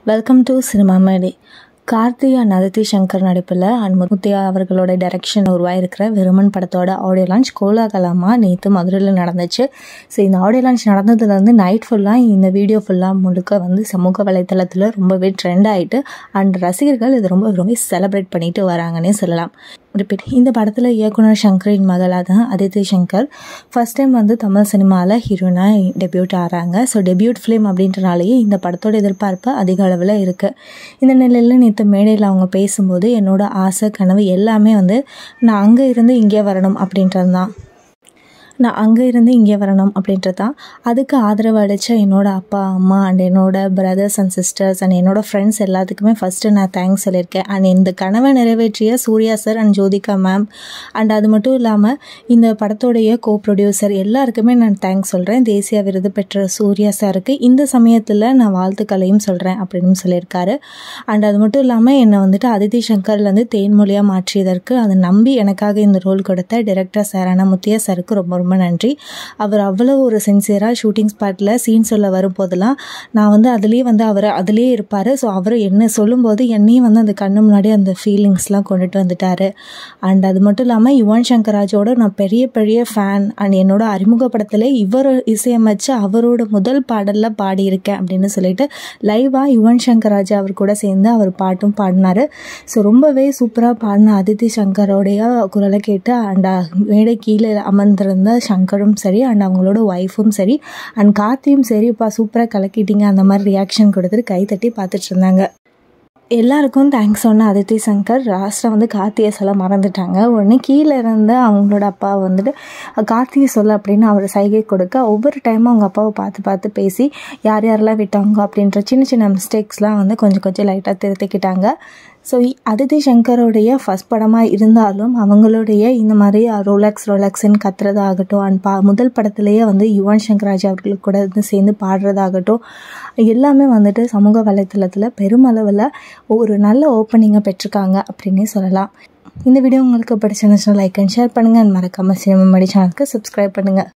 welcome to cinema மேடை கார்த்தியா நரதி சங்கர் நடிப்பில் and Muthiah அவர்களோட டைரக்ஷன் உருவாயிருக்கிற விருமன் படத்தோட ஆடியோ லான்ச் கோலாகலமாக நேற்று மதுரையில் நடந்துச்சு ஸோ இந்த ஆடியோ லான்ச் நடந்ததுலேருந்து நைட் ஃபுல்லாக இந்த வீடியோ ஃபுல்லாக முழுக்க வந்து சமூக வலைத்தளத்தில் ரொம்பவே ட்ரெண்ட் ஆகிட்டு அண்ட் ரசிகர்கள் இது ரொம்ப ரொம்ப செலிப்ரேட் பண்ணிட்டு வராங்கன்னே சொல்லலாம் ரிப்பீட் இந்த படத்தில் இயக்குனர் சங்கரின் மகளாக தான் அதித்தி சங்கர் ஃபஸ்ட் டைம் வந்து தமிழ் சினிமாவில் ஹீரோயினாக டெபியூட் ஆகிறாங்க ஸோ டெபியூட் ஃபிலிம் அப்படின்றனாலேயே இந்த படத்தோட எதிர்பார்ப்பு அதிக அளவில் இருக்குது இந்த நிலையில் நேற்று மேடையில் அவங்க பேசும்போது என்னோட ஆசை கனவு எல்லாமே வந்து நான் அங்கே இருந்து இங்கே வரணும் அப்படின்றது தான் நான் அங்கே இருந்து இங்கே வரணும் அப்படின்றது தான் அதுக்கு ஆதரவு அளித்த என்னோட அப்பா அம்மா அண்ட் என்னோட பிரதர்ஸ் அண்ட் சிஸ்டர்ஸ் அண்ட் என்னோட ஃப்ரெண்ட்ஸ் எல்லாத்துக்குமே ஃபஸ்ட்டு நான் தேங்க்ஸ் சொல்லியிருக்கேன் அண்ட் இந்த கனவை நிறைவேற்றிய Suriya sir and Jyothika ma'am and அது மட்டும் இல்லாமல் இந்த படத்தோடைய கோ ப்ரொடியூசர் எல்லாருக்குமே நான் தேங்க்ஸ் சொல்கிறேன் தேசிய விருது பெற்ற சூர்யா சாருக்கு இந்த சமயத்தில் நான் வாழ்த்துக்களையும் சொல்கிறேன் அப்படின்னு சொல்லியிருக்காரு அண்ட் அது மட்டும் இல்லாமல் என்னை வந்துட்டு அதித்தி சங்கர்லேருந்து தேன்மொழியாக மாற்றியதற்கு அதை நம்பி எனக்காக இந்த ரோல் கொடுத்த டிரெக்டர் சாரான முத்தியா சாருக்கு ரொம்ப ரொம்ப நன்றி அவர் அவ்வளோ ஒரு சின்சியராக ஷூட்டிங் ஸ்பாட்டில் சீன் சொல்ல வரும்போதெல்லாம் நான் வந்து அதுலேயே வந்து அவர் அதுலேயே இருப்பார் ஸோ அவர் என்ன சொல்லும்போது என்னையும் வந்து அந்த கண்ணு முன்னாடி அந்த ஃபீலிங்ஸ்லாம் கொண்டுட்டு வந்துட்டார் அண்ட் அது மட்டும் இல்லாமல் யுவன் சங்கர் ராஜோட நான் பெரிய பெரிய ஃபேன் அண்ட் என்னோட அறிமுக படத்தில் இவர் இசையமைச்சு அவரோட முதல் பாடலில் பாடியிருக்கேன் அப்படின்னு சொல்லிட்டு லைவாக யுவன் சங்கர் ராஜா அவர் கூட சேர்ந்து அவர் பாட்டும் பாடினார் ஸோ ரொம்பவே சூப்பராக பாடின அதித்தி சங்கரோடைய குரலை கேட்டு அண்ட் மேடை கீழே அமர்ந்திருந்த சங்கரும் சரி அண்ட் அவங்களோட ஒய்ஃபும் சரி அண்ட் கார்த்தியும் சரிப்பா சூப்பராக கலக்கிட்டீங்க அந்த மாதிரி ரியாக்ஷன் கொடுத்துட்டு கை தட்டி பார்த்துட்டு இருந்தாங்க எல்லாருக்கும் தேங்க்ஸ் சொன்ன அதித்தி சங்கர் லாஸ்ட்டாக வந்து கார்த்தியை சொல்ல மறந்துட்டாங்க உடனே கீழே இருந்த அவங்களோட அப்பா வந்துட்டு கார்த்திகை சொல்ல அப்படின்னு அவர் சைகை கொடுக்க ஒவ்வொரு டைமும் அவங்க அப்பாவை பார்த்து பார்த்து பேசி யார் யாரெல்லாம் விட்டாங்க அப்படின்ற சின்ன சின்ன மிஸ்டேக்ஸ்லாம் வந்து கொஞ்சம் கொஞ்சம் லைட்டாக திருத்திக்கிட்டாங்க ஸோ அதித்தி சங்கரோடைய ஃபஸ்ட் படமாக இருந்தாலும் அவங்களுடைய இந்த மாதிரி ரோலக்ஸ் ரோலக்ஸ்ன்னு கத்துறதாகட்டும் அண்ட் பா முதல் படத்துலேயே வந்து யுவன் சங்கர் ராஜா அவர்களுக்கு கூட வந்து சேர்ந்து பாடுறதாகட்டும் எல்லாமே வந்துட்டு சமூக வலைத்தளத்தில் பெருமளவில் ஒரு நல்ல ஓப்பனிங்கை பெற்றிருக்காங்க அப்படின்னே சொல்லலாம் இந்த வீடியோ உங்களுக்கு பிடிச்சிருந்துச்சுன்னா லைக் அண்ட் ஷேர் பண்ணுங்கள் அண்ட் மறக்காமல் சினிமா மடி சேனலுக்கு சப்ஸ்கிரைப் பண்ணுங்கள்